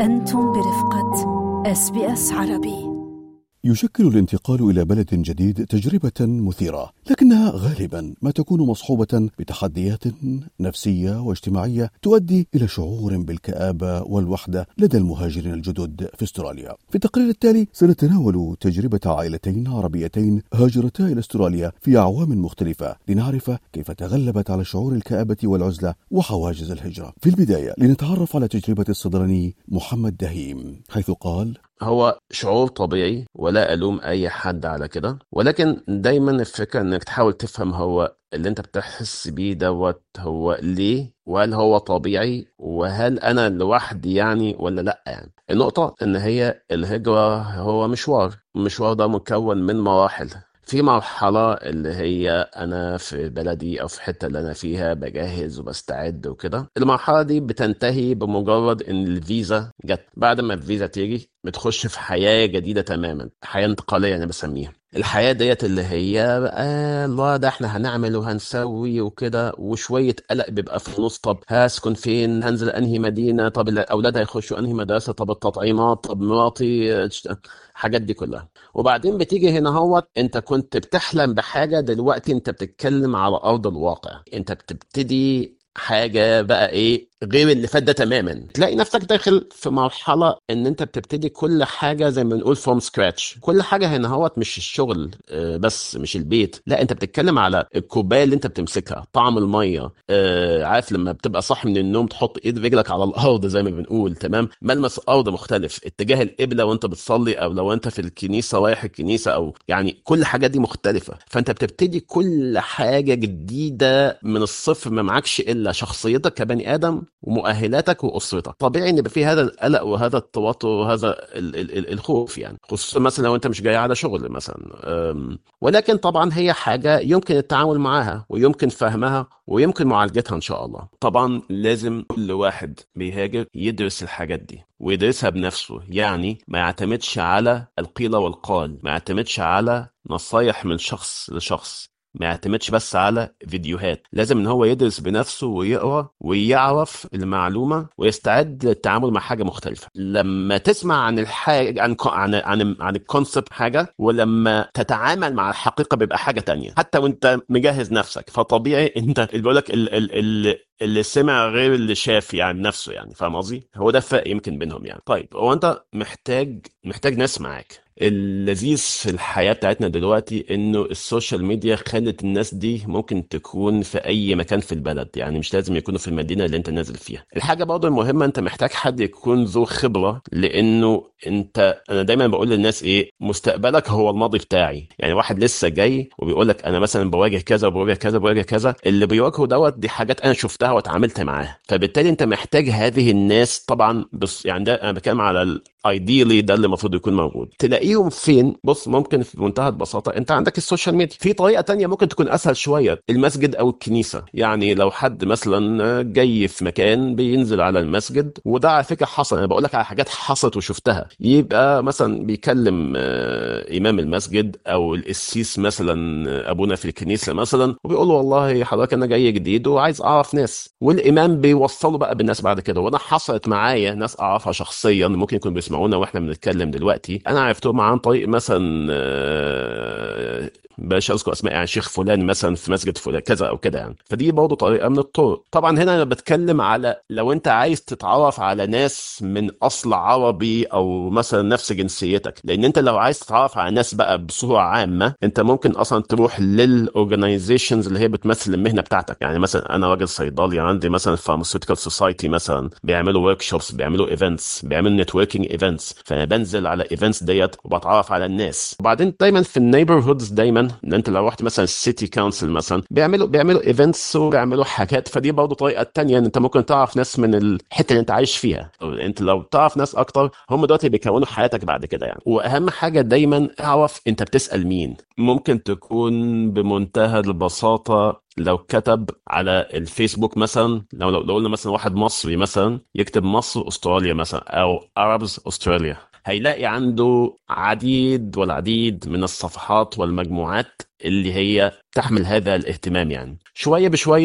أنتم برفقة اس بي اس عربي يشكل الانتقال الى بلد جديد تجربه مثيره لكنها غالبا ما تكون مصحوبه بتحديات نفسيه واجتماعيه تؤدي الى شعور بالكابه والوحده لدى المهاجرين الجدد في استراليا في التقرير التالي سنتناول تجربه عائلتين عربيتين هاجرتا الى استراليا في اعوام مختلفه لنعرف كيف تغلبت على شعور الكابه والعزله وحواجز الهجره في البدايه لنتعرف على تجربه الصيدلاني محمد دهيم حيث قال هو شعور طبيعي ولا ألوم أي حد على كده ولكن دايما الفكرة إنك تحاول تفهم هو اللي أنت بتحس بيه دوت هو ليه وهل هو طبيعي وهل أنا لوحدي يعني ولا لأ يعني النقطة إن هي الهجرة هو مشوار المشوار ده مكون من مراحل في مرحلة اللي هي أنا في بلدي أو في الحتة اللي أنا فيها بجهز وبستعد وكده المرحلة دي بتنتهي بمجرد إن الفيزا جت بعد ما الفيزا تيجي بتخش في حياة جديدة تماما حياة انتقالية أنا بسميها الحياة ديت اللي هي آه الله ده احنا هنعمل وهنسوي وكده وشوية قلق بيبقى في النص طب هسكن فين هنزل انهي مدينة طب الأولاد هيخشوا انهي مدرسة طب التطعيمات طب مراتي الحاجات دي كلها وبعدين بتيجي هنا هو انت كنت بتحلم بحاجة دلوقتي انت بتتكلم على أرض الواقع انت بتبتدي حاجة بقى ايه غير اللي فات ده تماما تلاقي نفسك داخل في مرحله ان انت بتبتدي كل حاجه زي ما بنقول فروم سكراتش كل حاجه هنا هوت مش الشغل آه، بس مش البيت لا انت بتتكلم على الكوبايه اللي انت بتمسكها طعم الميه آه، عارف لما بتبقى صاحي من النوم تحط ايد رجلك على الارض زي ما بنقول تمام ملمس الارض مختلف اتجاه القبله وانت بتصلي او لو انت في الكنيسه رايح الكنيسه او يعني كل الحاجات دي مختلفه فانت بتبتدي كل حاجه جديده من الصفر ما معكش الا شخصيتك كبني ادم ومؤهلاتك واسرتك طبيعي ان يبقى في هذا القلق وهذا التوتر وهذا ال ال ال الخوف يعني خصوصا مثلا لو انت مش جاي على شغل مثلا ولكن طبعا هي حاجه يمكن التعامل معاها ويمكن فهمها ويمكن معالجتها ان شاء الله طبعا لازم كل واحد بيهاجر يدرس الحاجات دي ويدرسها بنفسه يعني ما يعتمدش على القيل والقال ما يعتمدش على نصايح من شخص لشخص ما يعتمدش بس على فيديوهات لازم ان هو يدرس بنفسه ويقرا ويعرف المعلومه ويستعد للتعامل مع حاجه مختلفه لما تسمع عن الحاجه عن عن عن, عن الكونسبت حاجه ولما تتعامل مع الحقيقه بيبقى حاجه تانية حتى وانت مجهز نفسك فطبيعي انت اللي بيقول لك اللي سمع غير اللي شاف يعني نفسه يعني فاهم قصدي هو ده الفرق يمكن بينهم يعني طيب هو انت محتاج محتاج ناس معاك اللذيذ في الحياة بتاعتنا دلوقتي انه السوشيال ميديا خلت الناس دي ممكن تكون في اي مكان في البلد يعني مش لازم يكونوا في المدينة اللي انت نازل فيها الحاجة برضه المهمة انت محتاج حد يكون ذو خبرة لانه انت انا دايما بقول للناس ايه مستقبلك هو الماضي بتاعي يعني واحد لسه جاي وبيقول لك انا مثلا بواجه كذا وبواجه كذا وبواجه كذا اللي بيواجهه دوت دي حاجات انا شفتها واتعاملت معاها فبالتالي انت محتاج هذه الناس طبعا بس يعني ده انا بتكلم على ايديلي ده اللي المفروض يكون موجود تلاقيهم فين بص ممكن في منتهى البساطه انت عندك السوشيال ميديا في طريقه تانية ممكن تكون اسهل شويه المسجد او الكنيسه يعني لو حد مثلا جاي في مكان بينزل على المسجد وده على فكره حصل انا بقول لك على حاجات حصلت وشفتها يبقى مثلا بيكلم امام المسجد او القسيس مثلا ابونا في الكنيسه مثلا وبيقول له والله حضرتك انا جاي جديد وعايز اعرف ناس والامام بيوصله بقى بالناس بعد كده وانا حصلت معايا ناس اعرفها شخصيا ممكن يكون بيسمعونا واحنا بنتكلم دلوقتي انا عرفتهم عن طريق مثلا بلاش اذكر اسماء يعني شيخ فلان مثلا في مسجد فلان كذا او كده يعني فدي برضه طريقه من الطرق طبعا هنا انا بتكلم على لو انت عايز تتعرف على ناس من اصل عربي او مثلا نفس جنسيتك لان انت لو عايز تتعرف على ناس بقى بصوره عامه انت ممكن اصلا تروح للاورجنايزيشنز اللي هي بتمثل المهنه بتاعتك يعني مثلا انا راجل صيدلي عندي مثلا فارماسيوتيكال سوسايتي مثلا بيعملوا ورك شوبس بيعملوا ايفنتس بيعملوا نتوركينج ايفنتس فانا بنزل على ايفنتس ديت وبتعرف على الناس وبعدين دايما في النيبرهودز دايما ان انت لو رحت مثلا السيتي كونسل مثلا بيعملوا بيعملوا ايفنتس وبيعملوا حاجات فدي برضه طريقه تانية ان انت ممكن تعرف ناس من الحته اللي انت عايش فيها انت لو تعرف ناس اكتر هم دلوقتي بيكونوا حياتك بعد كده يعني واهم حاجه دايما اعرف انت بتسال مين ممكن تكون بمنتهى البساطه لو كتب على الفيسبوك مثلا لو لو قلنا مثلا واحد مصري مثلا يكتب مصر استراليا مثلا او ارابز استراليا هيلاقي عنده عديد والعديد من الصفحات والمجموعات اللي هي تحمل هذا الاهتمام يعني شويه بشويه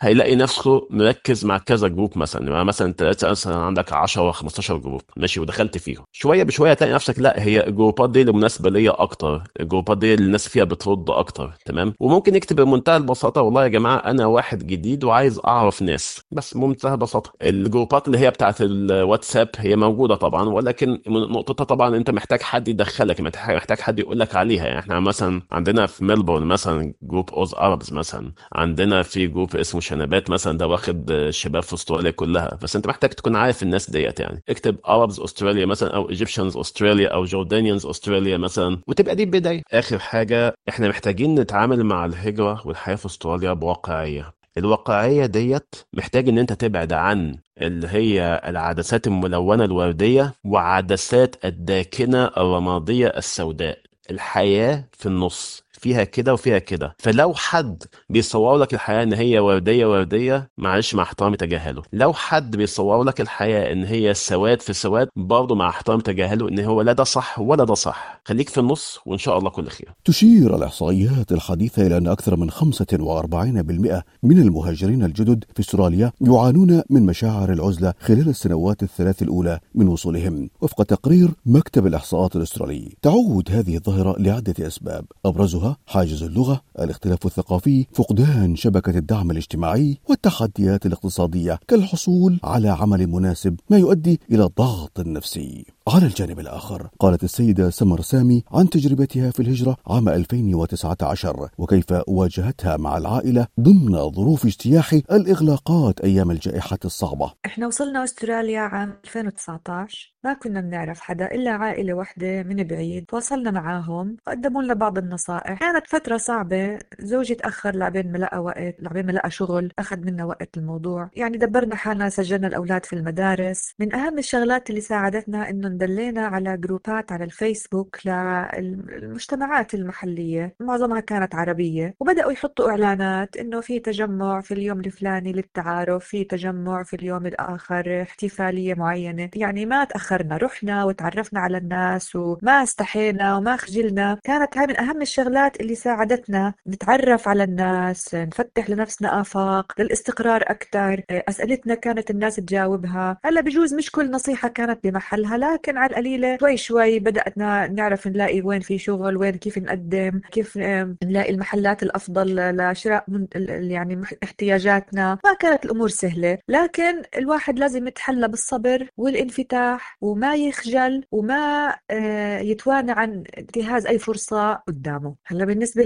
هيلاقي نفسه مركز مع كذا جروب مثلا يعني مثلا انت مثلا عندك 10 و 15 جروب ماشي ودخلت فيهم شويه بشويه هتلاقي نفسك لا هي الجروبات دي اللي مناسبه ليا اكتر الجروبات دي اللي الناس فيها بترد اكتر تمام وممكن يكتب بمنتهى البساطه والله يا جماعه انا واحد جديد وعايز اعرف ناس بس بمنتهى البساطه الجروبات اللي هي بتاعت الواتساب هي موجوده طبعا ولكن نقطتها طبعا انت محتاج حد يدخلك محتاج حد يقول لك عليها يعني احنا مثلا عندنا في ميلبورن مثلا جروب اوز اربز مثلا عندنا في جروب اسمه شنبات مثلا ده واخد الشباب في استراليا كلها بس انت محتاج تكون عارف الناس ديت يعني اكتب اربز استراليا مثلا او ايجيبشنز استراليا او جوردانيانز استراليا مثلا وتبقى دي البدايه اخر حاجه احنا محتاجين نتعامل مع الهجره والحياه في استراليا بواقعيه الواقعية ديت محتاج ان انت تبعد عن اللي هي العدسات الملونة الوردية وعدسات الداكنة الرمادية السوداء الحياة في النص فيها كده وفيها كده فلو حد بيصور لك الحياه ان هي ورديه ورديه معلش مع احترامي تجاهله لو حد بيصور لك الحياه ان هي سواد في سواد برضه مع احترامي تجاهله ان هو لا ده صح ولا ده صح خليك في النص وان شاء الله كل خير تشير الاحصائيات الحديثه الى ان اكثر من 45% من المهاجرين الجدد في استراليا يعانون من مشاعر العزله خلال السنوات الثلاث الاولى من وصولهم وفق تقرير مكتب الاحصاءات الاسترالي تعود هذه الظاهره لعده اسباب ابرزها حاجز اللغة، الاختلاف الثقافي، فقدان شبكة الدعم الاجتماعي، والتحديات الاقتصادية كالحصول على عمل مناسب ما يؤدي إلى الضغط النفسي. على الجانب الآخر قالت السيدة سمر سامي عن تجربتها في الهجرة عام 2019 وكيف واجهتها مع العائلة ضمن ظروف اجتياح الإغلاقات أيام الجائحة الصعبة احنا وصلنا استراليا عام 2019 ما كنا بنعرف حدا إلا عائلة واحدة من بعيد تواصلنا معاهم وقدموا لنا بعض النصائح كانت فترة صعبة زوجي تأخر لعبين ما لقى وقت لعبين ما لقى شغل أخذ منا وقت الموضوع يعني دبرنا حالنا سجلنا الأولاد في المدارس من أهم الشغلات اللي ساعدتنا إنه دلينا على جروبات على الفيسبوك للمجتمعات المحلية معظمها كانت عربية وبدأوا يحطوا إعلانات إنه في تجمع في اليوم الفلاني للتعارف في تجمع في اليوم الآخر احتفالية معينة يعني ما تأخرنا رحنا وتعرفنا على الناس وما استحينا وما خجلنا كانت هاي من أهم الشغلات اللي ساعدتنا نتعرف على الناس نفتح لنفسنا آفاق للاستقرار أكثر أسئلتنا كانت الناس تجاوبها هلا بجوز مش كل نصيحة كانت بمحلها لكن لكن على القليلة شوي شوي بدأنا نعرف نلاقي وين في شغل وين كيف نقدم كيف نلاقي المحلات الأفضل لشراء يعني احتياجاتنا ما كانت الأمور سهلة لكن الواحد لازم يتحلى بالصبر والانفتاح وما يخجل وما آه، يتوانى عن انتهاز أي فرصة قدامه هلا بالنسبة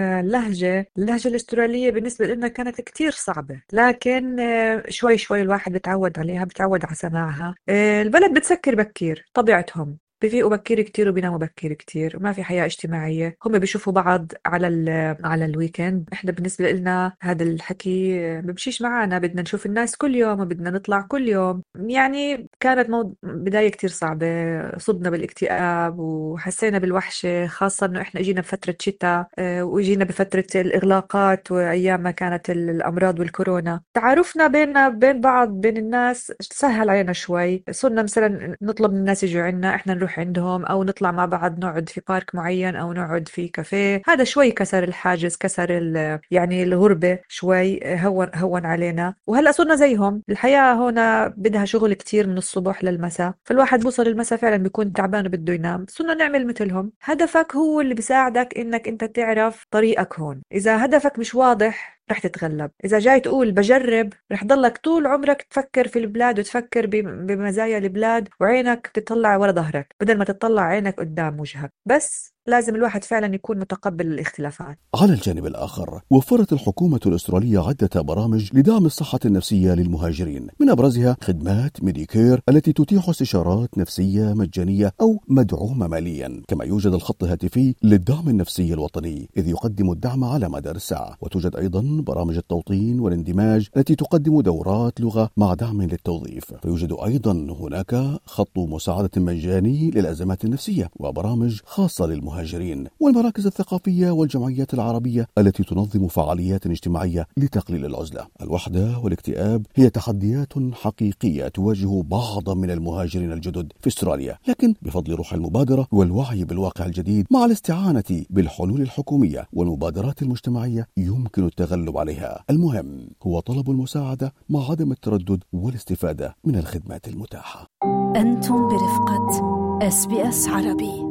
للهجة اللهجة الأسترالية بالنسبة لنا كانت كتير صعبة لكن آه، شوي شوي الواحد بتعود عليها بتعود على سماعها آه، البلد بتسكر بكير طبيعتهم بفيقوا بكير كتير وبيناموا بكير كتير وما في حياة اجتماعية هم بيشوفوا بعض على على الويكند احنا بالنسبة لنا هذا الحكي بمشيش معنا بدنا نشوف الناس كل يوم وبدنا نطلع كل يوم يعني كانت مو... بداية كتير صعبة صبنا بالاكتئاب وحسينا بالوحشة خاصة انه احنا اجينا بفترة شتاء آه، واجينا بفترة الاغلاقات وايام ما كانت الامراض والكورونا تعارفنا بيننا بين بعض بين الناس سهل علينا شوي صرنا مثلا نطلب من الناس يجوا عنا احنا نروح نروح عندهم أو نطلع مع بعض نقعد في بارك معين أو نقعد في كافيه هذا شوي كسر الحاجز كسر يعني الغربة شوي هون هون علينا وهلا صرنا زيهم الحياة هنا بدها شغل كتير من الصبح للمساء فالواحد بوصل المساء فعلا بيكون تعبان وبده ينام صرنا نعمل مثلهم هدفك هو اللي بيساعدك انك انت تعرف طريقك هون اذا هدفك مش واضح رح تتغلب إذا جاي تقول بجرب رح ضلك طول عمرك تفكر في البلاد وتفكر بمزايا البلاد وعينك تطلع ورا ظهرك بدل ما تطلع عينك قدام وجهك بس لازم الواحد فعلا يكون متقبل الاختلافات على الجانب الآخر وفرت الحكومة الأسترالية عدة برامج لدعم الصحة النفسية للمهاجرين من أبرزها خدمات ميديكير التي تتيح استشارات نفسية مجانية أو مدعومة ماليا كما يوجد الخط الهاتفي للدعم النفسي الوطني إذ يقدم الدعم على مدار الساعة وتوجد أيضا برامج التوطين والاندماج التي تقدم دورات لغة مع دعم للتوظيف فيوجد أيضا هناك خط مساعدة مجاني للأزمات النفسية وبرامج خاصة للمهاجرين المهاجرين والمراكز الثقافية والجمعيات العربية التي تنظم فعاليات اجتماعية لتقليل العزلة الوحدة والاكتئاب هي تحديات حقيقية تواجه بعض من المهاجرين الجدد في استراليا لكن بفضل روح المبادرة والوعي بالواقع الجديد مع الاستعانة بالحلول الحكومية والمبادرات المجتمعية يمكن التغلب عليها المهم هو طلب المساعدة مع عدم التردد والاستفادة من الخدمات المتاحة أنتم برفقة اس بي اس عربي